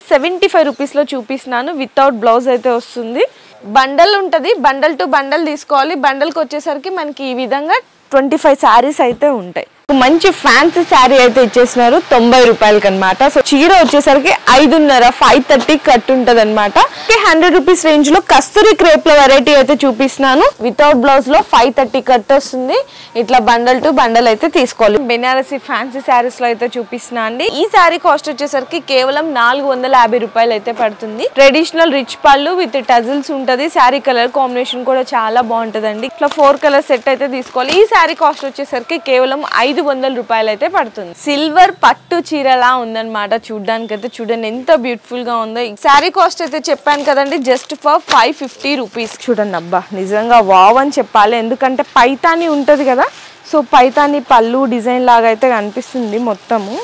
seventy five రూపీస్లో చూపిస్తున్నాను without blouse అయితే వస్తుంది బండల్ ఉంటుంది బండల్ టు బండల్ తీసుకోవాలి బండల్కి వచ్చేసరికి మనకి ఈ విధంగా ట్వంటీ ఫైవ్ శారీస్ అయితే ఉంటాయి మంచి ఫ్యాన్సీ శారీ అయితే ఇచ్చేసినారు తొంభై రూపాయలకి అనమాట సో చీర వచ్చేసరికి ఐదున్నర ఫైవ్ థర్టీ కట్ ఉంటుంది అనమాట హండ్రెడ్ రూపీస్ రేంజ్ లో కస్తూరి క్రేప్ లో వెరైటీ అయితే చూపిస్తున్నాను వితౌట్ బ్లౌజ్ లో ఫైవ్ థర్టీ కట్ వస్తుంది ఇట్లా బండల్ టు బండల్ అయితే తీసుకోవాలి బెనారసి ఫ్యాన్సీ శారీస్ లో అయితే చూపిస్తున్నా అండి ఈ శారీ కాస్ట్ వచ్చేసరికి కేవలం నాలుగు వందల యాభై రూపాయలు అయితే పడుతుంది traditional rich pallu with tassels ఉంటది శారీ కలర్ కాంబినేషన్ కూడా చాలా బాగుంటదండి ఇట్లా ఫోర్ కలర్ సెట్ అయితే తీసుకోవాలి ఈ శారీ కాస్ట్ వచ్చేసరికి కేవలం ఐదు వందల రూపాయలు అయితే పడుతుంది సిల్వర్ పట్టు చీరలా ఉందన్నమాట చూడడానికి అయితే చూడండి ఎంత బ్యూటిఫుల్ గా ఉందో ఈ శారీ కాస్ట్ అయితే చెప్పాను కదండి just for five fifty rupees చూడండి అబ్బా నిజంగా వావ్ అని చెప్పాలి ఎందుకంటే పైతాని ఉంటది కదా సో పైతాని పళ్ళు డిజైన్ లాగా అయితే కనిపిస్తుంది మొత్తము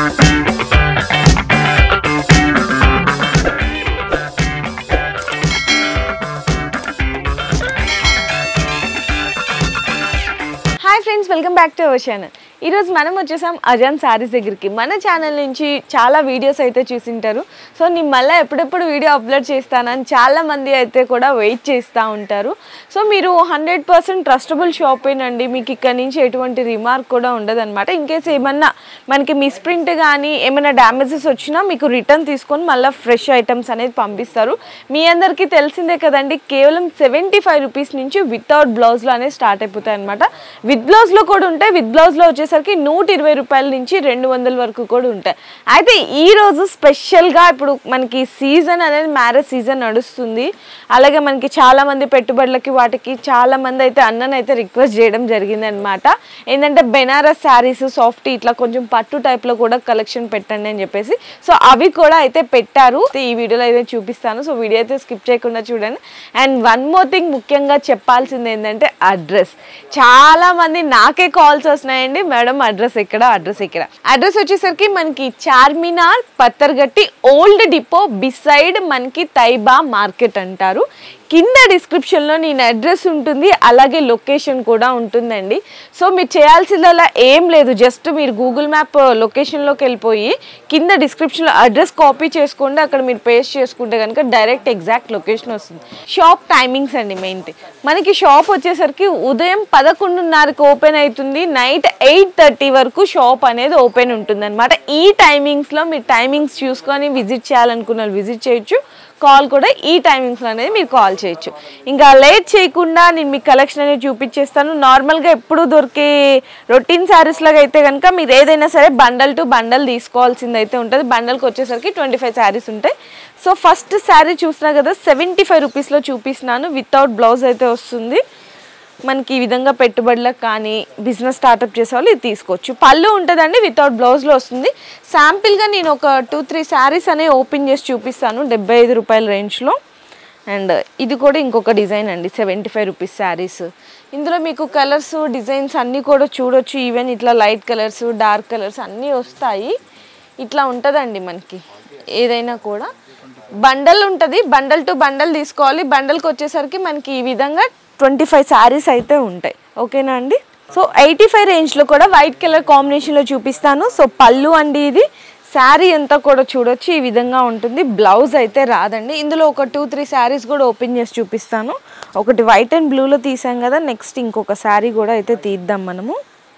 hi friends welcome back to our channel ఈరోజు మనం వచ్చేసాం అజాన్ శారీస్ దగ్గరికి మన ఛానల్ నుంచి చాలా వీడియోస్ అయితే చూసింటారు సో నేను మళ్ళీ ఎప్పుడెప్పుడు వీడియో అప్లోడ్ చేస్తానని చాలా మంది అయితే కూడా వెయిట్ చేస్తూ ఉంటారు సో మీరు హండ్రెడ్ పర్సెంట్ ట్రస్టబుల్ షాప్ అండి మీకు ఇక్కడ నుంచి ఎటువంటి రిమార్క్ కూడా ఉండదు అనమాట ఇన్కేస్ ఏమన్నా మనకి మిస్ప్రింట్ కానీ ఏమైనా డ్యామేజెస్ వచ్చినా మీకు రిటర్న్ తీసుకొని మళ్ళీ ఫ్రెష్ ఐటమ్స్ అనేది పంపిస్తారు మీ అందరికీ తెలిసిందే కదండి కేవలం సెవెంటీ ఫైవ్ రూపీస్ నుంచి వితౌట్ బ్లౌజ్లో అనేది స్టార్ట్ అయిపోతాయి అనమాట విత్ బ్లౌజ్లో కూడా ఉంటాయి విత్ బ్లౌజ్లో వచ్చేసరికి నూట ఇరవై రూపాయల నుంచి రెండు వందల వరకు కూడా ఉంటాయి అయితే ఈ రోజు స్పెషల్గా ఇప్పుడు మనకి సీజన్ అనేది మ్యారేజ్ సీజన్ నడుస్తుంది అలాగే మనకి చాలా మంది పెట్టుబడులకి వాటికి చాలా మంది అయితే అన్నని అయితే రిక్వెస్ట్ చేయడం జరిగింది అనమాట ఏంటంటే బెనారస్ శారీస్ సాఫ్ట్ ఇట్లా కొంచెం పట్టు టైప్లో కూడా కలెక్షన్ పెట్టండి అని చెప్పేసి సో అవి కూడా అయితే పెట్టారు ఈ వీడియోలో అయితే చూపిస్తాను సో వీడియో అయితే స్కిప్ చేయకుండా చూడండి అండ్ వన్ మోర్ థింగ్ ముఖ్యంగా చెప్పాల్సింది ఏంటంటే అడ్రస్ చాలా మంది నాకే కాల్స్ వస్తున్నాయండి మేడం అడ్రస్ ఎక్కడ అడ్రస్ ఎక్కడ అడ్రస్ వచ్చేసరికి మనకి Charminar Pathergatti old depot beside మనకి తైబా మార్కెట్ అంటారు కింద డిస్క్రిప్షన్లో నేను అడ్రస్ ఉంటుంది అలాగే లొకేషన్ కూడా ఉంటుందండి సో మీరు చేయాల్సిందలా ఏం లేదు జస్ట్ మీరు గూగుల్ మ్యాప్ లొకేషన్లోకి వెళ్ళిపోయి కింద డిస్క్రిప్షన్లో అడ్రస్ కాపీ చేసుకోండి అక్కడ మీరు పేస్ట్ చేసుకుంటే కనుక డైరెక్ట్ ఎగ్జాక్ట్ లొకేషన్ వస్తుంది షాప్ టైమింగ్స్ అండి మెయిన్ మనకి షాప్ వచ్చేసరికి ఉదయం పదకొండున్నరకు ఓపెన్ అవుతుంది నైట్ ఎయిట్ థర్టీ వరకు షాప్ అనేది ఓపెన్ ఉంటుంది ఈ టైమింగ్స్లో మీరు టైమింగ్స్ చూసుకొని విజిట్ చేయాలనుకున్న వాళ్ళు విజిట్ చేయొచ్చు కాల్ కూడా ఈ టైమింగ్స్లో అనేది మీరు కాల్ చేయొచ్చు ఇంకా లేట్ చేయకుండా నేను మీ కలెక్షన్ అనేది చూపించేస్తాను నార్మల్గా ఎప్పుడు దొరికే రొటీన్ శారీస్ లాగా అయితే కనుక మీరు ఏదైనా సరే బండల్ టు బండల్ తీసుకోవాల్సింది అయితే ఉంటుంది బండల్కి వచ్చేసరికి ట్వంటీ ఫైవ్ శారీస్ ఉంటాయి సో ఫస్ట్ శారీ చూసినా కదా సెవెంటీ ఫైవ్ రూపీస్లో చూపిస్తున్నాను వితౌట్ బ్లౌజ్ అయితే వస్తుంది మనకి ఈ విధంగా పెట్టుబడులకు కానీ బిజినెస్ స్టార్ట్అప్ చేసే వాళ్ళు ఇది తీసుకోవచ్చు పళ్ళు ఉంటుందండి వితౌట్ బ్లౌజ్లో వస్తుంది శాంపిల్గా నేను ఒక టూ త్రీ శారీస్ అనేవి ఓపెన్ చేసి చూపిస్తాను డెబ్బై ఐదు రూపాయల రేంజ్లో అండ్ ఇది కూడా ఇంకొక డిజైన్ అండి సెవెంటీ ఫైవ్ రూపీస్ శారీస్ ఇందులో మీకు కలర్స్ డిజైన్స్ అన్నీ కూడా చూడొచ్చు ఈవెన్ ఇట్లా లైట్ కలర్స్ డార్క్ కలర్స్ అన్నీ వస్తాయి ఇట్లా ఉంటుందండి మనకి ఏదైనా కూడా బండల్ ఉంటుంది బండల్ టు బండల్ తీసుకోవాలి బండల్కి వచ్చేసరికి మనకి ఈ విధంగా ట్వంటీ ఫైవ్ శారీస్ అయితే ఉంటాయి ఓకేనా అండి సో ఎయిటీ ఫైవ్ రేంజ్లో కూడా వైట్ కలర్ కాంబినేషన్లో చూపిస్తాను సో పళ్ళు అండి ఇది శారీ అంతా కూడా చూడొచ్చు ఈ విధంగా ఉంటుంది బ్లౌజ్ అయితే రాదండి ఇందులో ఒక టూ త్రీ శారీస్ కూడా ఓపెన్ చేసి చూపిస్తాను ఒకటి వైట్ అండ్ బ్లూలో తీసాం కదా నెక్స్ట్ ఇంకొక శారీ కూడా అయితే తీద్దాం మనము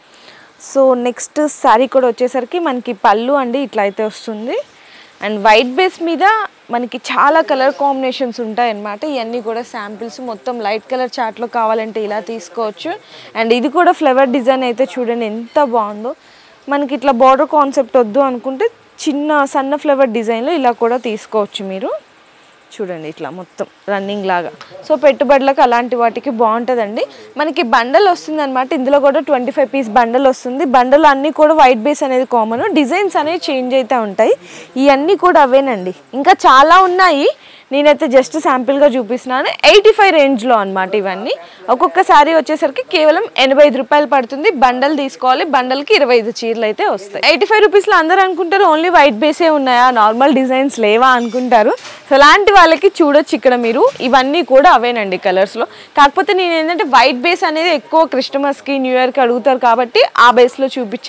సో నెక్స్ట్ శారీ కూడా వచ్చేసరికి మనకి పళ్ళు అండి ఇట్లా అయితే వస్తుంది అండ్ వైట్ బేస్ మీద మనకి చాలా కలర్ కాంబినేషన్స్ ఉంటాయి అన్నమాట ఇవన్నీ కూడా శాంపిల్స్ మొత్తం లైట్ కలర్ చార్ట్లో కావాలంటే ఇలా తీసుకోవచ్చు అండ్ ఇది కూడా ఫ్లవర్ డిజైన్ అయితే చూడండి ఎంత బాగుందో మనకి ఇట్లా బార్డర్ కాన్సెప్ట్ వద్దు అనుకుంటే చిన్న సన్న ఫ్లవర్ డిజైన్లో ఇలా కూడా తీసుకోవచ్చు మీరు చూడండి ఇట్లా మొత్తం రన్నింగ్ లాగా సో పెట్టుబడులకు అలాంటి వాటికి బాగుంటుందండి మనకి బండల్ వస్తుంది అనమాట ఇందులో కూడా ట్వంటీ ఫైవ్ పీస్ బండల్ వస్తుంది బండల్ అన్నీ కూడా వైట్ బేస్ అనేది కామన్ డిజైన్స్ అనేవి చేంజ్ అయితే ఉంటాయి ఇవన్నీ కూడా అవేనండి ఇంకా చాలా ఉన్నాయి నేనైతే జస్ట్ శాంపిల్గా చూపిస్తున్నాను ఎయిటీ ఫైవ్ రేంజ్లో అనమాట ఇవన్నీ ఒక్కొక్క శారీ వచ్చేసరికి కేవలం ఎనభై ఐదు రూపాయలు పడుతుంది బండల్ తీసుకోవాలి బండల్కి ఇరవై ఐదు చీరలు అయితే వస్తాయి ఎయిటీ ఫైవ్ రూపీస్లో అందరూ అనుకుంటారు ఓన్లీ వైట్ బేసే ఉన్నాయా నార్మల్ డిజైన్స్ లేవా అనుకుంటారు సో అలాంటి వాళ్ళకి చూడొచ్చు ఇక్కడ మీరు ఇవన్నీ కూడా అవేనండి కలర్స్లో కాకపోతే నేను ఏంటంటే వైట్ బేస్ అనేది ఎక్కువ క్రిస్టమస్కి న్యూ ఇయర్కి అడుగుతారు కాబట్టి ఆ బేస్లో చూపించాను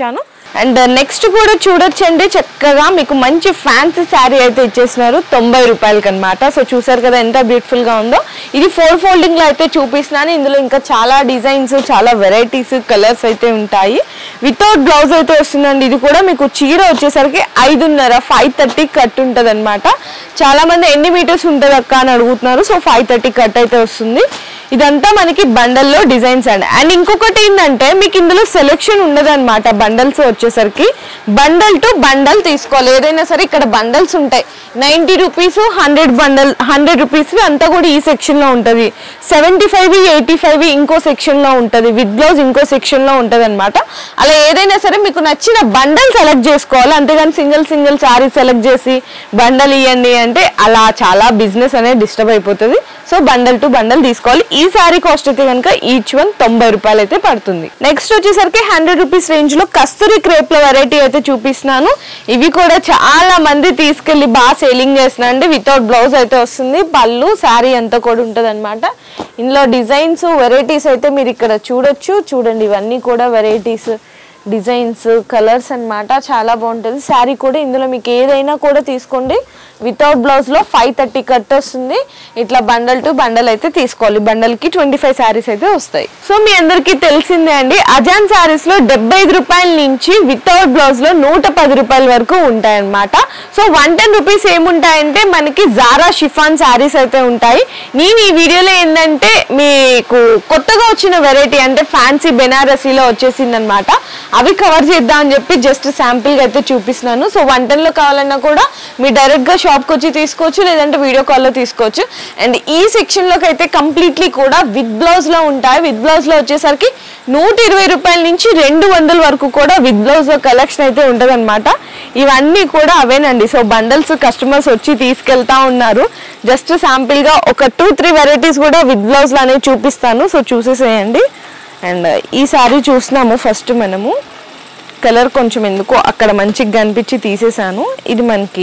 అండ్ నెక్స్ట్ కూడా చూడొచ్చండి చక్కగా మీకు మంచి ఫ్యాన్సీ శారీ అయితే ఇచ్చేసినారు తొంభై రూపాయలకి అనమాట సో చూసారు కదా ఎంత బ్యూటిఫుల్ గా ఉందో ఇది ఫోర్ ఫోల్డింగ్ లో అయితే చూపిస్తున్నాను ఇందులో ఇంకా చాలా డిజైన్స్ చాలా వెరైటీస్ కలర్స్ అయితే ఉంటాయి వితౌట్ బ్లౌజ్ అయితే వస్తుందండి ఇది కూడా మీకు చీర వచ్చేసరికి ఐదున్నర ఫైవ్ థర్టీ కట్ ఉంటుంది అనమాట చాలా మంది ఎన్ని మీటర్స్ ఉంటుంది అక్క అని అడుగుతున్నారు సో ఫైవ్ థర్టీ కట్ అయితే వస్తుంది ఇదంతా మనకి బండల్లో డిజైన్స్ అండి అండ్ ఇంకొకటి ఏంటంటే మీకు ఇందులో సెలెక్షన్ ఉండదు అనమాట బండల్స్ వచ్చేసరికి బండల్ టు బండల్ తీసుకోవాలి ఏదైనా సరే ఇక్కడ బండల్స్ ఉంటాయి ninety rupees hundred bundle hundred rupees అంతా కూడా ఈ సెక్షన్ లో ఉంటది సెవెంటీ ఫైవ్ ఎయిటీ ఫైవ్ ఇంకో సెక్షన్ లో ఉంటది విత్ బ్లౌజ్ ఇంకో సెక్షన్ లో ఉంటది అనమాట అలా ఏదైనా సరే మీకు నచ్చిన బండల్ సెలెక్ట్ చేసుకోవాలి అంతేగాని సింగిల్ సింగిల్ సారీ సెలెక్ట్ చేసి బండల్ ఇవ్వండి అంటే అలా చాలా బిజినెస్ అనేది డిస్టర్బ్ అయిపోతుంది సో బండల్ టు బండల్ తీసుకోవాలి ఈ సారీ కాస్ట్ అయితే కనుక ఈచ్ వన్ తొంభై రూపాయలు అయితే పడుతుంది నెక్స్ట్ వచ్చేసరికి హండ్రెడ్ రూపీస్ రేంజ్ లో కస్తూరి క్రేప్ లో వెరైటీ అయితే చూపిస్తున్నాను ఇవి కూడా చాలా మంది తీసుకెళ్లి బాగా సేలింగ్ చేస్తున్నారండి వితౌట్ బ్లౌజ్ అయితే వస్తుంది పళ్ళు శారీ అంతా కూడా ఉంటుంది అనమాట ఇందులో డిజైన్స్ వెరైటీస్ అయితే మీరు ఇక్కడ చూడొచ్చు చూడండి ఇవన్నీ కూడా వెరైటీస్ డిజైన్స్ కలర్స్ అన్నమాట చాలా బాగుంటుంది శారీ కూడా ఇందులో మీకు ఏదైనా కూడా తీసుకోండి వితౌట్ బ్లౌజ్లో ఫైవ్ థర్టీ కట్ వస్తుంది ఇట్లా బండల్ టు బండల్ అయితే తీసుకోవాలి బండల్కి ట్వంటీ ఫైవ్ శారీస్ అయితే వస్తాయి సో మీ అందరికీ తెలిసిందే అండి అజాన్ శారీస్ లో డెబ్బై ఐదు రూపాయల నుంచి వితౌట్ బ్లౌజ్ లో నూట పది రూపాయల వరకు ఉంటాయన్నమాట సో వన్ టెన్ రూపీస్ ఏముంటాయంటే మనకి జారా షిఫాన్ శారీస్ అయితే ఉంటాయి నేను ఈ వీడియోలో ఏంటంటే మీకు కొత్తగా వచ్చిన వెరైటీ అంటే ఫ్యాన్సీ బెనారసీలో వచ్చేసింది అనమాట అవి కవర్ చేద్దాం అని చెప్పి జస్ట్ శాంపిల్ గా అయితే చూపిస్తున్నాను సో వన్ టెన్ లో కావాలన్నా కూడా మీరు డైరెక్ట్ గా షాప్ కి వచ్చి తీసుకోవచ్చు లేదంటే వీడియో కాల్ లో తీసుకోవచ్చు అండ్ ఈ సెక్షన్ లోకి అయితే కంప్లీట్లీ కూడా విత్ బ్లౌజ్ లో ఉంటాయి విత్ బ్లౌజ్ లో వచ్చేసరికి నూట ఇరవై రూపాయల నుంచి రెండు వందల వరకు కూడా విత్ బ్లౌజ్ లో కలెక్షన్ అయితే ఉంటది ఇవన్నీ కూడా అవేనండి సో బండల్స్ కస్టమర్స్ వచ్చి తీసుకెళ్తా ఉన్నారు జస్ట్ శాంపిల్ గా ఒక టూ త్రీ వెరైటీస్ కూడా విత్ బ్లౌజ్ లో అనేవి చూపిస్తాను సో చూసేసేయండి అండ్ ఈ సారీ చూసినాము ఫస్ట్ మనము కలర్ కొంచెం ఎందుకో అక్కడ మంచిగా కనిపించి తీసేసాను ఇది మనకి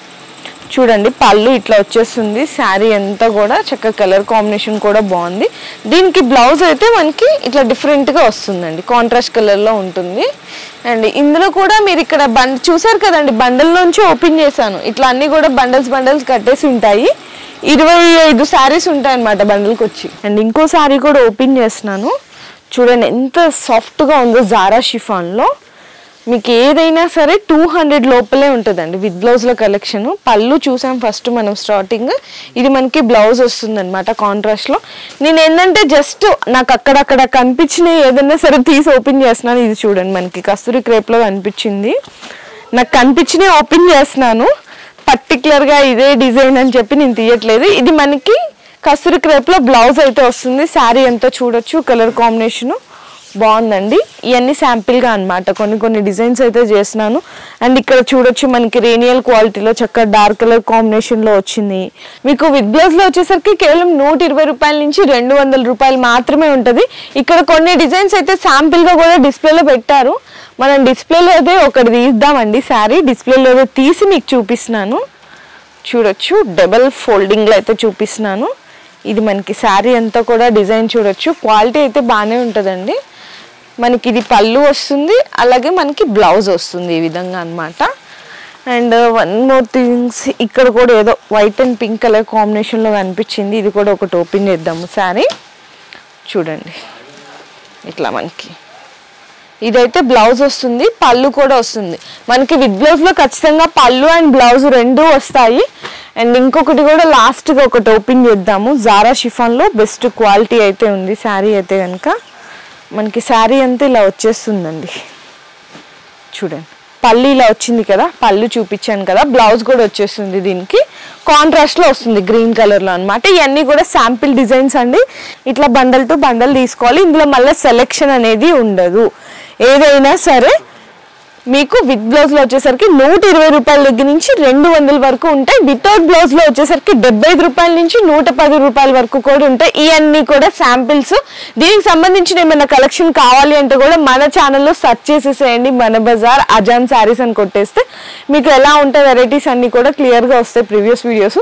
చూడండి పళ్ళు ఇట్లా వచ్చేస్తుంది శారీ అంతా కూడా చక్కగా కలర్ కాంబినేషన్ కూడా బాగుంది దీనికి బ్లౌజ్ అయితే మనకి ఇట్లా డిఫరెంట్గా వస్తుందండి కాంట్రాస్ట్ కలర్లో ఉంటుంది అండ్ ఇందులో కూడా మీరు ఇక్కడ బండ్ చూసారు కదండి బండల్లోంచి ఓపెన్ చేశాను ఇట్లా అన్ని కూడా బండల్స్ బండల్స్ కట్టేసి ఉంటాయి ఇరవై ఐదు శారీస్ ఉంటాయి అనమాట బండల్కి వచ్చి అండ్ ఇంకో శారీ కూడా ఓపెన్ చేస్తున్నాను చూడండి ఎంత సాఫ్ట్గా ఉందో జారా షిఫాన్లో మీకు ఏదైనా సరే టూ హండ్రెడ్ లోపలే ఉంటుందండి విత్ బ్లౌజ్ల కలెక్షన్ పళ్ళు చూసాం ఫస్ట్ మనం స్టార్టింగ్ ఇది మనకి బ్లౌజ్ వస్తుంది అనమాట కాంట్రాస్ట్లో నేను ఏంటంటే జస్ట్ నాకు అక్కడక్కడ కనిపించిన ఏదైనా సరే తీసి ఓపెన్ చేస్తున్నాను ఇది చూడండి మనకి కస్తూరి క్రేప్లో కనిపించింది నాకు కనిపించినవి ఓపెన్ చేస్తున్నాను పర్టికులర్గా ఇదే డిజైన్ అని చెప్పి నేను తీయట్లేదు ఇది మనకి కస్తూరి క్రేప్లో బ్లౌజ్ అయితే వస్తుంది శారీ అంతా చూడొచ్చు కలర్ కాంబినేషను బాగుందండి ఇవన్నీ శాంపిల్గా అన్నమాట కొన్ని కొన్ని డిజైన్స్ అయితే చేసినాను అండ్ ఇక్కడ చూడొచ్చు మనకి రేనియల్ క్వాలిటీలో చక్కగా డార్క్ కలర్ కాంబినేషన్లో వచ్చింది మీకు విత్ బ్లౌజ్లో వచ్చేసరికి కేవలం నూట ఇరవై రూపాయల నుంచి రెండు వందల రూపాయలు మాత్రమే ఉంటుంది ఇక్కడ కొన్ని డిజైన్స్ అయితే శాంపిల్గా కూడా డిస్ప్లేలో పెట్టారు మనం డిస్ప్లేలో అయితే ఒకటి తీద్దామండి శారీ డిస్ప్లేలో అయితే తీసి మీకు చూపిస్తున్నాను చూడొచ్చు డబల్ ఫోల్డింగ్లో అయితే చూపిస్తున్నాను ఇది మనకి శారీ అంతా కూడా డిజైన్ చూడొచ్చు క్వాలిటీ అయితే బాగానే ఉంటుందండి మనకి ఇది పళ్ళు వస్తుంది అలాగే మనకి బ్లౌజ్ వస్తుంది ఈ విధంగా అన్నమాట అండ్ వన్ మోర్ థింగ్స్ ఇక్కడ కూడా ఏదో వైట్ అండ్ పింక్ కలర్ కాంబినేషన్లో కనిపించింది ఇది కూడా ఒకటి ఓపెన్ చేద్దాము శారీ చూడండి ఇట్లా మనకి ఇదైతే బ్లౌజ్ వస్తుంది పళ్ళు కూడా వస్తుంది మనకి విత్ బ్లౌజ్ లో ఖచ్చితంగా పళ్ళు అండ్ బ్లౌజ్ రెండు వస్తాయి అండ్ ఇంకొకటి కూడా లాస్ట్ గా ఒకటి ఓపెన్ చేద్దాము జారా షిఫాన్ లో బెస్ట్ క్వాలిటీ అయితే ఉంది శారీ అయితే కనుక మనకి శారీ అంతా ఇలా వచ్చేస్తుందండి చూడండి పళ్ళు ఇలా వచ్చింది కదా పళ్ళు చూపించాను కదా బ్లౌజ్ కూడా వచ్చేస్తుంది దీనికి కాంట్రాస్ట్ లో వస్తుంది గ్రీన్ కలర్ లో అనమాట ఇవన్నీ కూడా శాంపిల్ డిజైన్స్ అండి ఇట్లా బండల్ టు బండల్ తీసుకోవాలి ఇందులో మళ్ళీ సెలెక్షన్ అనేది ఉండదు ఏదైనా సరే మీకు విత్ బ్లౌజ్ లో వచ్చేసరికి నూట ఇరవై రూపాయల దగ్గర నుంచి రెండు వందల వరకు ఉంటాయి వితౌట్ బ్లౌజ్ లో వచ్చేసరికి డెబ్బై ఐదు రూపాయల నుంచి నూట పది రూపాయల వరకు కూడా ఉంటాయి ఇవన్నీ కూడా శాంపిల్స్ దీనికి సంబంధించిన ఏమైనా కలెక్షన్ కావాలి అంటే కూడా మన ఛానల్లో సెర్చ్ చేసేసేయండి మన బజార్ అజాన్ శారీస్ అని కొట్టేస్తే మీకు ఎలా ఉంటాయి వెరైటీస్ అన్ని కూడా క్లియర్ గా వస్తాయి ప్రీవియస్ వీడియోస్ సో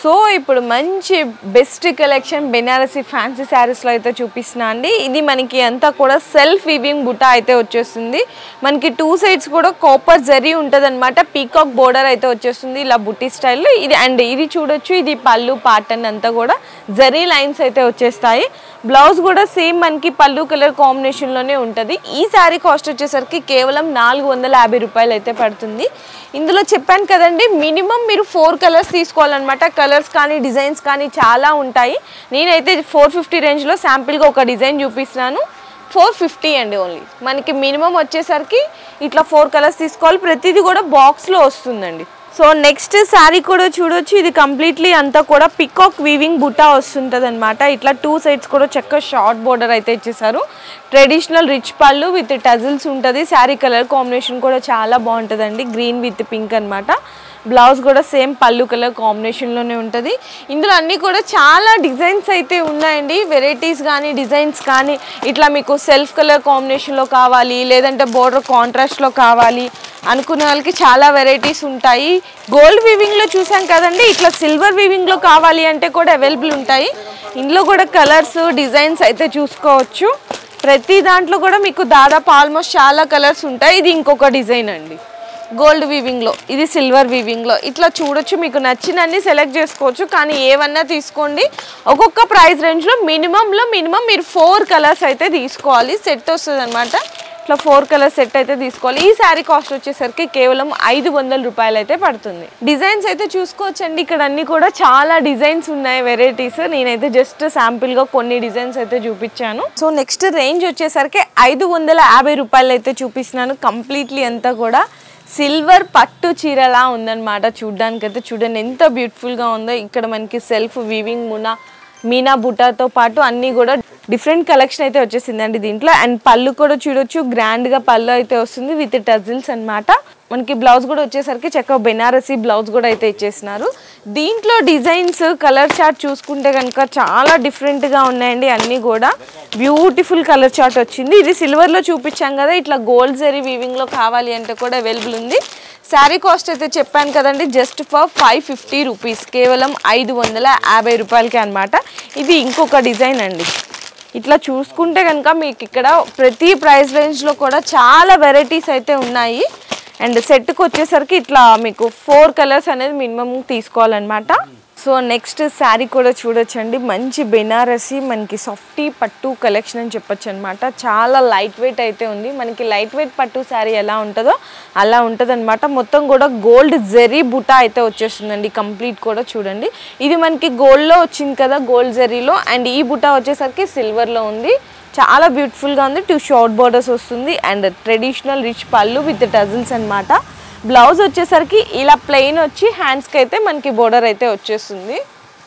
సో ఇప్పుడు మంచి బెస్ట్ కలెక్షన్ బెనారసి ఫ్యాన్సీ శారీస్లో అయితే చూపిస్తున్నా అండి ఇది మనకి అంతా కూడా సెల్ఫ్ వీవింగ్ బుటా అయితే వచ్చేస్తుంది మనకి టూ సైడ్స్ కూడా కాపర్ జరీ ఉంటుంది అనమాట పీకాక్ బోర్డర్ అయితే వచ్చేస్తుంది ఇలా బుట్టి స్టైల్లో ఇది అండ్ ఇది చూడొచ్చు ఇది పళ్ళు పాటన్ అంతా కూడా జరీ లైన్స్ అయితే వచ్చేస్తాయి బ్లౌజ్ కూడా సేమ్ మనకి పళ్ళు కలర్ కాంబినేషన్లోనే ఉంటుంది ఈ శారీ కాస్ట్ వచ్చేసరికి కేవలం నాలుగు వందల యాభై రూపాయలు అయితే పడుతుంది ఇందులో చెప్పాను కదండి మినిమం మీరు ఫోర్ కలర్స్ తీసుకోవాలన్నమాట కలర్స్ కానీ డిజైన్స్ కానీ చాలా ఉంటాయి నేనైతే ఫోర్ ఫిఫ్టీ రేంజ్లో శాంపిల్గా ఒక డిజైన్ చూపిస్తున్నాను ఫోర్ ఫిఫ్టీ అండి ఓన్లీ మనకి మినిమం వచ్చేసరికి ఇట్లా ఫోర్ కలర్స్ తీసుకోవాలి ప్రతిదీ కూడా బాక్స్లో వస్తుందండి సో నెక్స్ట్ శారీ కూడా చూడొచ్చు ఇది కంప్లీట్లీ అంతా కూడా పికాక్ వీవింగ్ బుటా వస్తుంటుంది అనమాట ఇట్లా టూ సైడ్స్ కూడా చక్క షార్ట్ బోర్డర్ అయితే ఇచ్చేసారు traditional rich pallu with tassels ఉంటుంది శారీ కలర్ కాంబినేషన్ కూడా చాలా బాగుంటుందండి గ్రీన్ విత్ పింక్ అన్నమాట బ్లౌజ్ కూడా సేమ్ పళ్ళు కలర్ కాంబినేషన్లోనే ఉంటుంది ఇందులో అన్నీ కూడా చాలా డిజైన్స్ అయితే ఉన్నాయండి వెరైటీస్ కానీ డిజైన్స్ కానీ ఇట్లా మీకు సెల్ఫ్ కలర్ కాంబినేషన్లో కావాలి లేదంటే బోర్డర్ కాంట్రాస్ట్లో కావాలి అనుకునే వాళ్ళకి చాలా వెరైటీస్ ఉంటాయి గోల్డ్ వీవింగ్లో చూసాం కదండి ఇట్లా సిల్వర్ వీవింగ్లో కావాలి అంటే కూడా అవైలబుల్ ఉంటాయి ఇందులో కూడా కలర్స్ డిజైన్స్ అయితే చూసుకోవచ్చు ప్రతి దాంట్లో కూడా మీకు దాదాపు ఆల్మోస్ట్ చాలా కలర్స్ ఉంటాయి ఇది ఇంకొక డిజైన్ అండి గోల్డ్ వీవింగ్లో ఇది సిల్వర్ వీవింగ్లో ఇట్లా చూడొచ్చు మీకు నచ్చినన్ని సెలెక్ట్ చేసుకోవచ్చు కానీ ఏవన్నా తీసుకోండి ఒక్కొక్క ప్రైస్ రేంజ్లో మినిమంలో మినిమం మీరు ఫోర్ కలర్స్ అయితే తీసుకోవాలి సెట్ వస్తుంది అనమాట ఇట్లా ఫోర్ కలర్ సెట్ అయితే తీసుకోవాలి ఈ శారీ కాస్ట్ వచ్చేసరికి కేవలం ఐదు వందల రూపాయలు అయితే పడుతుంది డిజైన్స్ అయితే చూసుకోవచ్చండి ఇక్కడ అన్ని కూడా చాలా డిజైన్స్ ఉన్నాయి వెరైటీస్ నేనైతే జస్ట్ శాంపిల్గా కొన్ని డిజైన్స్ అయితే చూపించాను సో నెక్స్ట్ రేంజ్ వచ్చేసరికి ఐదు వందల యాభై రూపాయలు అయితే చూపిస్తున్నాను కంప్లీట్లీ అంతా కూడా సిల్వర్ పట్టు చీరలా ఉందన్నమాట చూడ్డానికి అయితే చూడండి ఎంత బ్యూటిఫుల్గా ఉందో ఇక్కడ మనకి సెల్ఫ్ వీవింగ్ మునా మీనా బుటాతో పాటు అన్నీ కూడా డిఫరెంట్ కలెక్షన్ అయితే వచ్చేసిందండి దీంట్లో అండ్ పళ్ళు కూడా చూడొచ్చు గ్రాండ్గా పళ్ళు అయితే వస్తుంది విత్ టజిల్స్ అన్నమాట మనకి బ్లౌజ్ కూడా వచ్చేసరికి చక్కగా బెనారసీ బ్లౌజ్ కూడా అయితే ఇచ్చేసినారు దీంట్లో డిజైన్స్ కలర్ చార్ట్ చూసుకుంటే కనుక చాలా డిఫరెంట్గా ఉన్నాయండి అన్నీ కూడా బ్యూటిఫుల్ కలర్ చార్ట్ వచ్చింది ఇది సిల్వర్లో చూపించాం కదా ఇట్లా గోల్డ్ జరీ వీవింగ్లో కావాలి అంటే కూడా అవైలబుల్ ఉంది శారీ కాస్ట్ అయితే చెప్పాను కదండి just for five fifty rupees కేవలం ఐదు వందల యాభై రూపాయలకి అనమాట ఇది ఇంకొక డిజైన్ అండి ఇట్లా చూసుకుంటే కనుక మీకు ఇక్కడ ప్రతి ప్రైస్ రేంజ్లో కూడా చాలా వెరైటీస్ అయితే ఉన్నాయి అండ్ సెట్కి వచ్చేసరికి ఇట్లా మీకు ఫోర్ కలర్స్ అనేది మినిమం తీసుకోవాలన్నమాట సో నెక్స్ట్ శారీ కూడా చూడొచ్చండి మంచి బెనారసి మనకి సాఫ్టీ పట్టు కలెక్షన్ అని చెప్పొచ్చు అనమాట చాలా లైట్ వెయిట్ అయితే ఉంది మనకి లైట్ వెయిట్ పట్టు శారీ ఎలా ఉంటుందో అలా ఉంటుంది మొత్తం కూడా గోల్డ్ జెరీ బుటా అయితే వచ్చేస్తుందండి కంప్లీట్ కూడా చూడండి ఇది మనకి గోల్డ్లో వచ్చింది కదా గోల్డ్ జెరీలో అండ్ ఈ బుటా వచ్చేసరికి సిల్వర్లో ఉంది చాలా బ్యూటిఫుల్గా ఉంది టూ షార్ట్ బోర్డర్స్ వస్తుంది and traditional rich pallu with tassels అన్నమాట బ్లౌజ్ వచ్చేసరికి ఇలా ప్లెయిన్ వచ్చి హ్యాండ్స్కి అయితే మనకి బోర్డర్ అయితే వచ్చేస్తుంది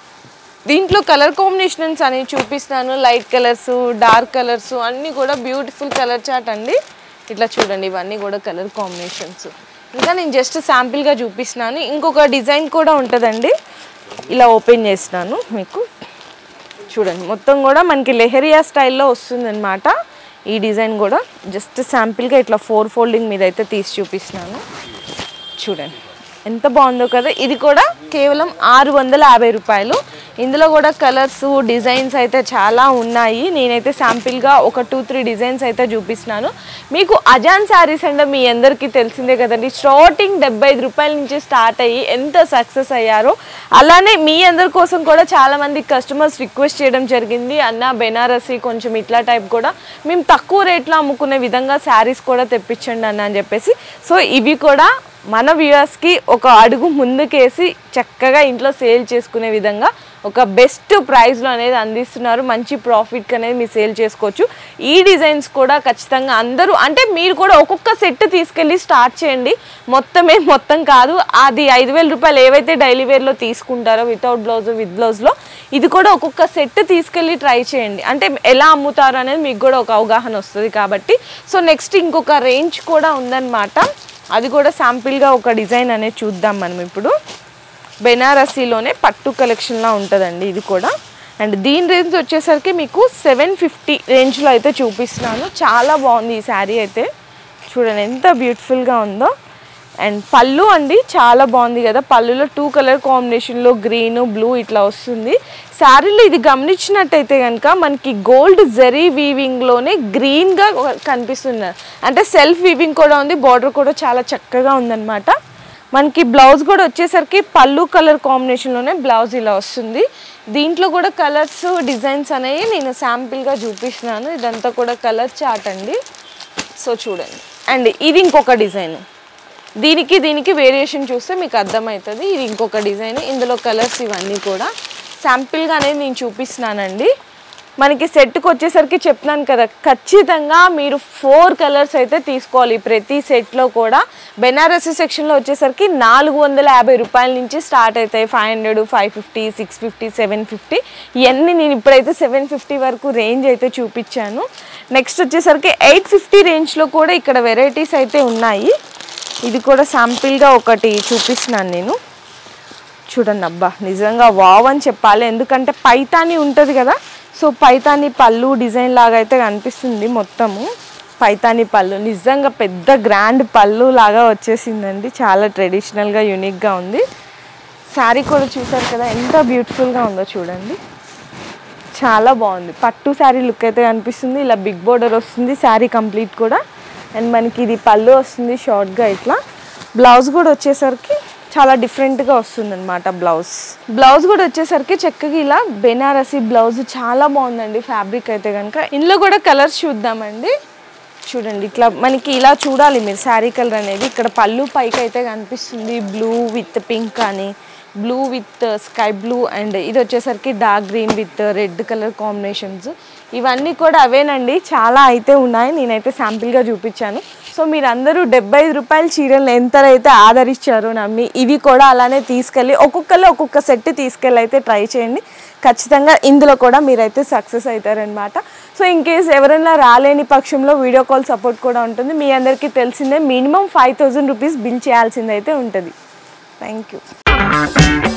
దీంట్లో కలర్ కాంబినేషన్స్ అనేవి చూపిస్తాను లైట్ కలర్స్ డార్క్ కలర్స్ అన్నీ కూడా బ్యూటిఫుల్ కలర్ చార్ట్ అండి ఇట్లా చూడండి ఇవన్నీ కూడా కలర్ కాంబినేషన్స్ ఇంకా నేను జస్ట్ శాంపిల్గా చూపిస్తున్నాను ఇంకొక డిజైన్ కూడా ఉంటుందండి ఇలా ఓపెన్ చేస్తున్నాను మీకు చూడండి మొత్తం కూడా మనకి లెహరియా స్టైల్లో వస్తుందన్నమాట ఈ డిజైన్ కూడా జస్ట్ శాంపిల్గా ఇట్లా ఫోర్ ఫోల్డింగ్ మీద అయితే తీసి చూపిస్తున్నాను చూడండి ఎంత బాగుందో కదా ఇది కూడా కేవలం ఆరు వందల యాభై రూపాయలు ఇందులో కూడా కలర్స్ డిజైన్స్ అయితే చాలా ఉన్నాయి నేనైతే శాంపిల్గా ఒక టూ త్రీ డిజైన్స్ అయితే చూపిస్తున్నాను మీకు అజాన్ శారీస్ అంటే మీ అందరికీ తెలిసిందే కదండి స్టార్టింగ్ డెబ్బై ఐదు రూపాయల నుంచి స్టార్ట్ అయ్యి ఎంత సక్సెస్ అయ్యారో అలానే మీ అందరి కోసం కూడా చాలా మంది కస్టమర్స్ రిక్వెస్ట్ చేయడం జరిగింది అన్న బెనారసి కొంచెం ఇట్లా టైప్ కూడా మేము తక్కువ రేట్లో అమ్ముకునే విధంగా శారీస్ కూడా తెప్పించండి అన్న అని చెప్పేసి సో ఇవి కూడా మన వ్యూవర్స్కి ఒక అడుగు ముందుకేసి చక్కగా ఇంట్లో సేల్ చేసుకునే విధంగా ఒక బెస్ట్ ప్రైస్లో అనేది అందిస్తున్నారు మంచి ప్రాఫిట్కి అనేది మీరు సేల్ చేసుకోవచ్చు ఈ డిజైన్స్ కూడా ఖచ్చితంగా అందరూ అంటే మీరు కూడా ఒక్కొక్క సెట్ తీసుకెళ్ళి స్టార్ట్ చేయండి మొత్తమే మొత్తం కాదు అది ఐదు వేల రూపాయలు ఏవైతే డైలీ వేర్లో తీసుకుంటారో వితౌట్ బ్లౌజ్ విత్ బ్లౌజ్లో ఇది కూడా ఒక్కొక్క సెట్ తీసుకెళ్ళి ట్రై చేయండి అంటే ఎలా అమ్ముతారు అనేది మీకు కూడా ఒక అవగాహన వస్తుంది కాబట్టి సో నెక్స్ట్ ఇంకొక రేంజ్ కూడా ఉందన్నమాట అది కూడా శాంపిల్గా ఒక డిజైన్ అనేది చూద్దాం మనం ఇప్పుడు బెనారసీలోనే పట్టు కలెక్షన్లా ఉంటుందండి ఇది కూడా అండ్ దీని రేంజ్ వచ్చేసరికి మీకు సెవెన్ ఫిఫ్టీ రేంజ్లో అయితే చూపిస్తున్నాను చాలా బాగుంది ఈ శారీ అయితే చూడండి ఎంత బ్యూటిఫుల్గా ఉందో అండ్ పళ్ళు అండి చాలా బాగుంది కదా పళ్ళులో టూ కలర్ కాంబినేషన్లో గ్రీన్ బ్లూ ఇట్లా వస్తుంది శారీలో ఇది గమనించినట్టయితే కనుక మనకి గోల్డ్ జరీ వీవింగ్లోనే గ్రీన్గా కనిపిస్తుంది అంటే సెల్ఫ్ వీవింగ్ కూడా ఉంది బార్డర్ కూడా చాలా చక్కగా ఉందన్నమాట మనకి బ్లౌజ్ కూడా వచ్చేసరికి పళ్ళు కలర్ కాంబినేషన్లోనే బ్లౌజ్ ఇలా వస్తుంది దీంట్లో కూడా కలర్స్ డిజైన్స్ అనేవి నేను శాంపిల్గా చూపిస్తున్నాను ఇదంతా కూడా కలర్ చార్ట్ అండి సో చూడండి అండ్ ఇది ఇంకొక డిజైన్ దీనికి దీనికి వేరియేషన్ చూస్తే మీకు అర్థమవుతుంది ఇది ఇంకొక డిజైన్ ఇందులో కలర్స్ ఇవన్నీ కూడా శాంపిల్గా అనేది నేను చూపిస్తున్నానండి మనకి సెట్కి వచ్చేసరికి చెప్తున్నాను కదా ఖచ్చితంగా మీరు ఫోర్ కలర్స్ అయితే తీసుకోవాలి ప్రతి సెట్లో కూడా బెనారసీ సెక్షన్లో వచ్చేసరికి నాలుగు వందల యాభై రూపాయల నుంచి స్టార్ట్ అవుతాయి five hundred five fifty six fifty seven fifty ఇవన్నీ నేను ఇప్పుడైతే సెవెన్ ఫిఫ్టీ వరకు రేంజ్ అయితే చూపించాను నెక్స్ట్ వచ్చేసరికి ఎయిట్ ఫిఫ్టీ రేంజ్లో కూడా ఇక్కడ వెరైటీస్ అయితే ఉన్నాయి ఇది కూడా శాంపిల్గా ఒకటి చూపిస్తున్నాను నేను చూడండి అబ్బా నిజంగా వావ్ అని చెప్పాలి ఎందుకంటే పైతాని ఉంటుంది కదా సో పైతాని పళ్ళు డిజైన్ లాగా అయితే కనిపిస్తుంది మొత్తము పైతాని పళ్ళు నిజంగా పెద్ద గ్రాండ్ పళ్ళు లాగా వచ్చేసిందండి చాలా ట్రెడిషనల్గా యూనిక్గా ఉంది శారీ కూడా చూసారు కదా ఎంత బ్యూటిఫుల్గా ఉందో చూడండి చాలా బాగుంది పట్టు శారీ లుక్ అయితే కనిపిస్తుంది ఇలా బిగ్ బోర్డర్ వస్తుంది శారీ కంప్లీట్ కూడా అండ్ మనకి ఇది పళ్ళు వస్తుంది షార్ట్గా ఇట్లా బ్లౌజ్ కూడా వచ్చేసరికి చాలా డిఫరెంట్గా వస్తుంది అనమాట బ్లౌజ్ బ్లౌజ్ కూడా వచ్చేసరికి చక్కగా ఇలా బెనారసి బ్లౌజ్ చాలా బాగుందండి ఫ్యాబ్రిక్ అయితే కనుక ఇందులో కూడా కలర్స్ చూద్దామండి చూడండి ఇట్లా మనకి ఇలా చూడాలి మీరు శారీ కలర్ అనేది ఇక్కడ పళ్ళు పైకి అయితే కనిపిస్తుంది బ్లూ విత్ పింక్ అని blue with sky blue and ఇది వచ్చేసరికి dark green with red colour combinations ఇవన్నీ కూడా అవేనండి చాలా అయితే ఉన్నాయి నేనైతే శాంపిల్గా చూపించాను సో మీరు అందరూ డెబ్బై ఐదు రూపాయల చీరలు ఎంతైతే ఆదరించారో నమ్మి ఇవి కూడా అలానే తీసుకెళ్ళి ఒక్కొక్కరు ఒక్కొక్క సెట్ తీసుకెళ్ళి అయితే ట్రై చేయండి ఖచ్చితంగా ఇందులో కూడా మీరైతే సక్సెస్ అవుతారనమాట సో ఇన్ కేస్ ఎవరైనా రాలేని పక్షంలో వీడియో కాల్ సపోర్ట్ కూడా ఉంటుంది మీ అందరికీ తెలిసిందే minimum five thousand rupees bill చేయాల్సిందైతే ఉంటుంది థ్యాంక్ యూ